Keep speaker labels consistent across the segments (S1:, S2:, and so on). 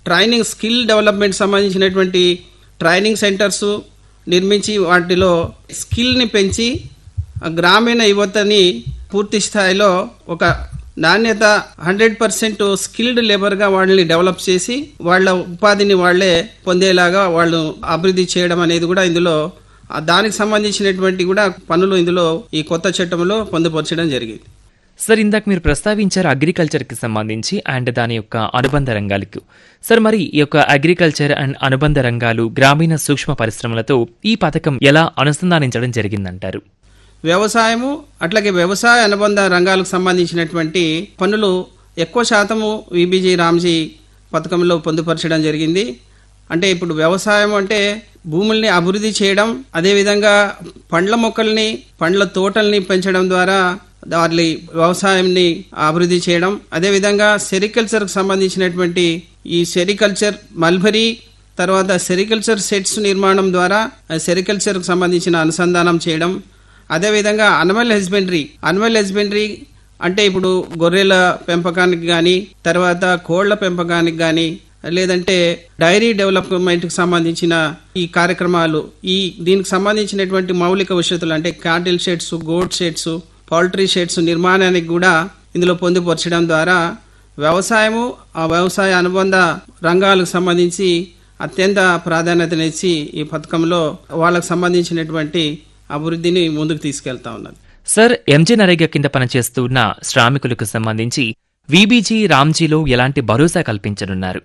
S1: training skill development సంబంధించినటువంటి training centres నిర్మించి వాటిలో స్కిల్ని పెంచి ఆ గ్రామీణ యువతని పూర్తి స్థాయిలో ఒక నాణ్యత హండ్రెడ్ పర్సెంట్ స్కిల్డ్ లేబర్గా వాళ్ళని డెవలప్ చేసి వాళ్ళ ఉపాధిని వాళ్ళే పొందేలాగా వాళ్ళు అభివృద్ధి చేయడం అనేది కూడా ఇందులో ఆ దానికి సంబంధించినటువంటి కూడా పనులు ఇందులో ఈ కొత్త చట్టంలో పొందుపరచడం జరిగింది
S2: సార్ ఇందాక మీరు ప్రస్తావించారు అగ్రికల్చర్కి సంబంధించి అండ్ దాని యొక్క అనుబంధ రంగాలకు సార్ మరి ఈ యొక్క అగ్రికల్చర్ అండ్ అనుబంధ రంగాలు గ్రామీణ సూక్ష్మ పరిశ్రమలతో ఈ పథకం ఎలా అనుసంధానించడం జరిగిందంటారు
S1: వ్యవసాయము అట్లాగే వ్యవసాయ అనుబంధ రంగాలకు సంబంధించినటువంటి పనులు ఎక్కువ శాతము విబీజీ రామ్జీ పథకంలో పొందుపరచడం జరిగింది అంటే ఇప్పుడు వ్యవసాయం అంటే భూముల్ని అభివృద్ధి చేయడం అదేవిధంగా పండ్ల మొక్కల్ని పండ్ల తోటల్ని పెంచడం ద్వారా వారి వ్యవసాయాన్ని అభివృద్ధి చేయడం అదేవిధంగా సెరికల్చర్కి సంబంధించినటువంటి ఈ సెరికల్చర్ మల్బరీ తర్వాత సెరికల్చర్ సెట్స్ నిర్మాణం ద్వారా సెరికల్చర్కి సంబంధించిన అనుసంధానం చేయడం అదేవిధంగా అనిమల్ హస్బెండరీ అనిమల్ హస్బెండరీ అంటే ఇప్పుడు గొర్రెల పెంపకానికి కానీ తర్వాత కోళ్ల పెంపకానికి కానీ లేదంటే డైరీ డెవలప్మెంట్కి సంబంధించిన ఈ కార్యక్రమాలు ఈ దీనికి సంబంధించినటువంటి మౌలిక వసతులు అంటే cattle sheds goat sheds poultry sheds నిర్మాణానికి కూడా ఇందులో పొందుపరచడం ద్వారా వ్యవసాయము ఆ వ్యవసాయ అనుబంధ రంగాలకు సంబంధించి అత్యంత ప్రాధాన్యతనిచ్చి ఈ పథకంలో వాళ్ళకు సంబంధించినటువంటి అభివృద్ధిని ముందుకు తీసుకెళ్తా ఉన్నది
S2: సార్ ఎంజీ నరేగా కింద పనిచేస్తున్న శ్రామికులకు సంబంధించి వీబీజీ రామ్జీలో ఎలాంటి భరోసా కల్పించనున్నారు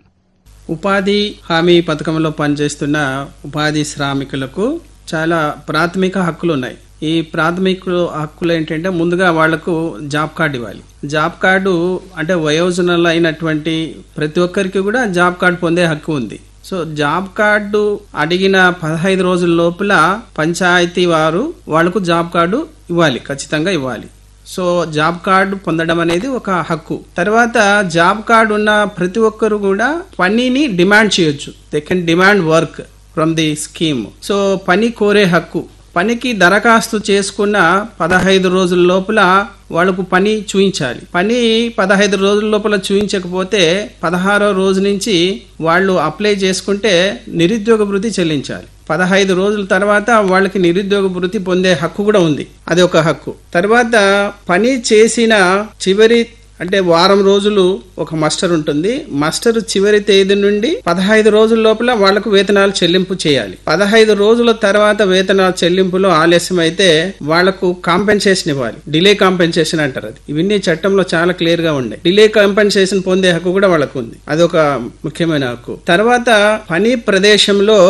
S1: ఉపాధి హామీ పథకంలో పనిచేస్తున్న ఉపాధి శ్రామికులకు చాలా ప్రాథమిక హక్కులు ఉన్నాయి ఈ ప్రాథమిక హక్కులు ఏంటంటే ముందుగా వాళ్లకు జాబ్ కార్డు ఇవ్వాలి జాబ్ కార్డు అంటే వయోజనులు అయినటువంటి ప్రతి ఒక్కరికి కూడా జాబ్ కార్డు పొందే హక్కు ఉంది సో జాబ్ కార్డు అడిగిన పదహైదు రోజుల లోపల పంచాయతీ వారు వాళ్లకు జాబ్ కార్డు ఇవ్వాలి ఖచ్చితంగా ఇవ్వాలి సో జాబ్ కార్డు పొందడం అనేది ఒక హక్కు తర్వాత జాబ్ కార్డు ఉన్న ప్రతి ఒక్కరు కూడా పనిని డిమాండ్ చేయొచ్చు they can demand work from the scheme so పని కోరే హక్కు పనికి దరఖాస్తు చేసుకున్న పదహైదు రోజుల లోపల వాళ్ళకు పని చూయించాలి పని పదహైదు రోజుల లోపల చూయించకపోతే పదహారో రోజు నుంచి వాళ్ళు అప్లై చేసుకుంటే నిరుద్యోగ భృతి చెల్లించాలి పదహైదు రోజుల తర్వాత వాళ్ళకి నిరుద్యోగ భృతి పొందే హక్కు కూడా ఉంది అది ఒక హక్కు తర్వాత పని చేసిన చివరి అంటే వారం రోజులు ఒక మస్టర్ ఉంటుంది మస్టర్ చివరి తేదీ నుండి పదహైదు రోజుల లోపల వాళ్లకు వేతనాలు చెల్లింపు చేయాలి పదహైదు రోజుల తర్వాత వేతనాల చెల్లింపులో ఆలస్యం అయితే వాళ్లకు కాంపెన్సేషన్ ఇవ్వాలి డిలే కాంపెన్సేషన్ అంటారు అది ఇవన్నీ చట్టంలో చాలా క్లియర్ గా ఉన్నాయి డిలే కాంపెన్సేషన్ పొందే హక్కు కూడా వాళ్ళకు ఉంది అది ఒక ముఖ్యమైన హక్కు తర్వాత పని ప్రదేశంలో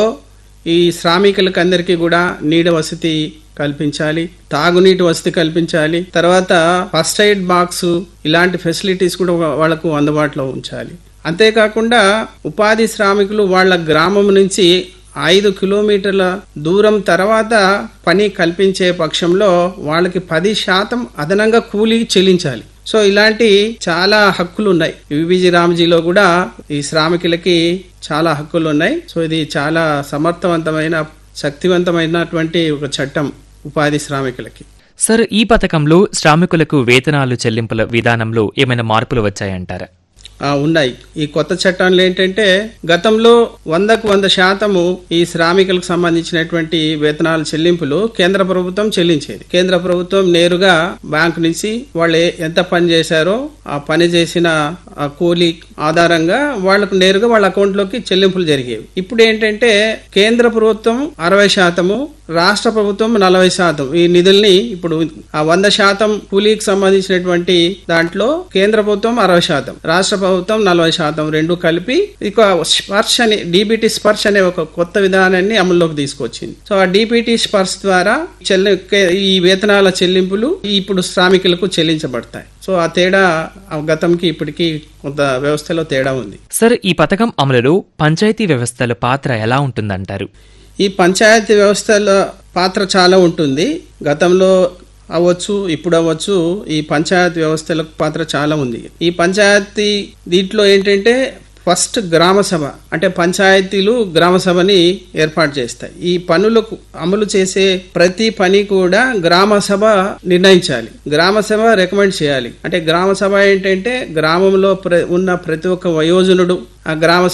S1: ఈ శ్రామికులకు అందరికీ కూడా నీడ వసతి కల్పించాలి తాగునీటి వసతి కల్పించాలి తర్వాత ఫస్ట్ ఎయిడ్ బాక్స్ ఇలాంటి ఫెసిలిటీస్ కూడా వాళ్లకు అందుబాటులో ఉంచాలి అంతేకాకుండా ఉపాధి శ్రామికులు వాళ్ళ గ్రామం నుంచి ఐదు కిలోమీటర్ల దూరం తర్వాత పని కల్పించే పక్షంలో వాళ్ళకి పది శాతం అదనంగా కూలీ చెల్లించాలి సో ఇలాంటి చాలా హక్కులు ఉన్నాయి విబిజి రామ్జీలో కూడా ఈ శ్రామికులకి చాలా హక్కులు ఉన్నాయి సో ఇది చాలా సమర్థవంతమైన శక్తివంతమైనటువంటి ఒక చట్టం ఉపాధి శ్రామికులకి
S2: సార్ ఈ పథకంలో శ్రామికులకు వేతనాలు చెల్లింపుల విధానంలో ఏమైనా మార్పులు వచ్చాయంటారా
S1: ఆ, ఉన్నాయి ఈ కొత్త చట్టంలో ఏంటంటే గతంలో వందకు వంద శాతము ఈ శ్రామికులకు సంబంధించినటువంటి వేతనాల చెల్లింపులు కేంద్ర ప్రభుత్వం చెల్లించేది కేంద్ర ప్రభుత్వం నేరుగా బ్యాంకు నుంచి వాళ్ళు ఏ- ఎంత పని చేశారో ఆ పని చేసిన ఆ కూలీ ఆధారంగా వాళ్లకు నేరుగా వాళ్ళ అకౌంట్లోకి చెల్లింపులు జరిగేవి ఇప్పుడు ఏంటంటే కేంద్ర ప్రభుత్వం అరవై శాతము రాష్ట్ర ప్రభుత్వం నలభై శాతం ఈ నిధుల్ని ఇప్పుడు ఆ వంద శాతం కూలీకి సంబంధించినటువంటి దాంట్లో కేంద్ర ప్రభుత్వం అరవై శాతం రాష్ట్ర ప్రభుత్వం నలభై శాతం రెండు కలిపి ఇక స్పర్శ అని డీబీటీ స్పర్శ అనే ఒక కొత్త విధానాన్ని అమల్లోకి తీసుకొచ్చింది సో ఆ డీబీటీ స్పర్శ ద్వారా చెల్లి ఈ వేతనాల చెల్లింపులు ఇప్పుడు శ్రామికులకు చెల్లించబడతాయి సో ఆ తేడా ఆ గతంకి ఇప్పటికి కొంత వ్యవస్థలో తేడా ఉంది
S2: సార్ ఈ పథకం అమలులో పంచాయతీ వ్యవస్థల పాత్ర ఎలా ఉంటుందంటారు
S1: ఈ పంచాయతీ వ్యవస్థల పాత్ర చాలా ఉంటుంది గతంలో అవ్వచ్చు ఇప్పుడు అవ్వచ్చు ఈ పంచాయతీ వ్యవస్థల పాత్ర చాలా ఉంది ఈ పంచాయతీ దీంట్లో ఏంటంటే ఫస్ట్ గ్రామ సభ అంటే పంచాయతీలు గ్రామ సభని ఏర్పాటు చేస్తాయి ఈ పనులకు అమలు చేసే ప్రతి పని కూడా గ్రామ సభ నిర్ణయించాలి గ్రామ సభ రికమెండ్ చేయాలి అంటే గ్రామ సభ ఏంటంటే గ్రామంలో ప్ర- ఉన్న ప్రతి ఒక్క వయోజనుడు ఆ గ్రామ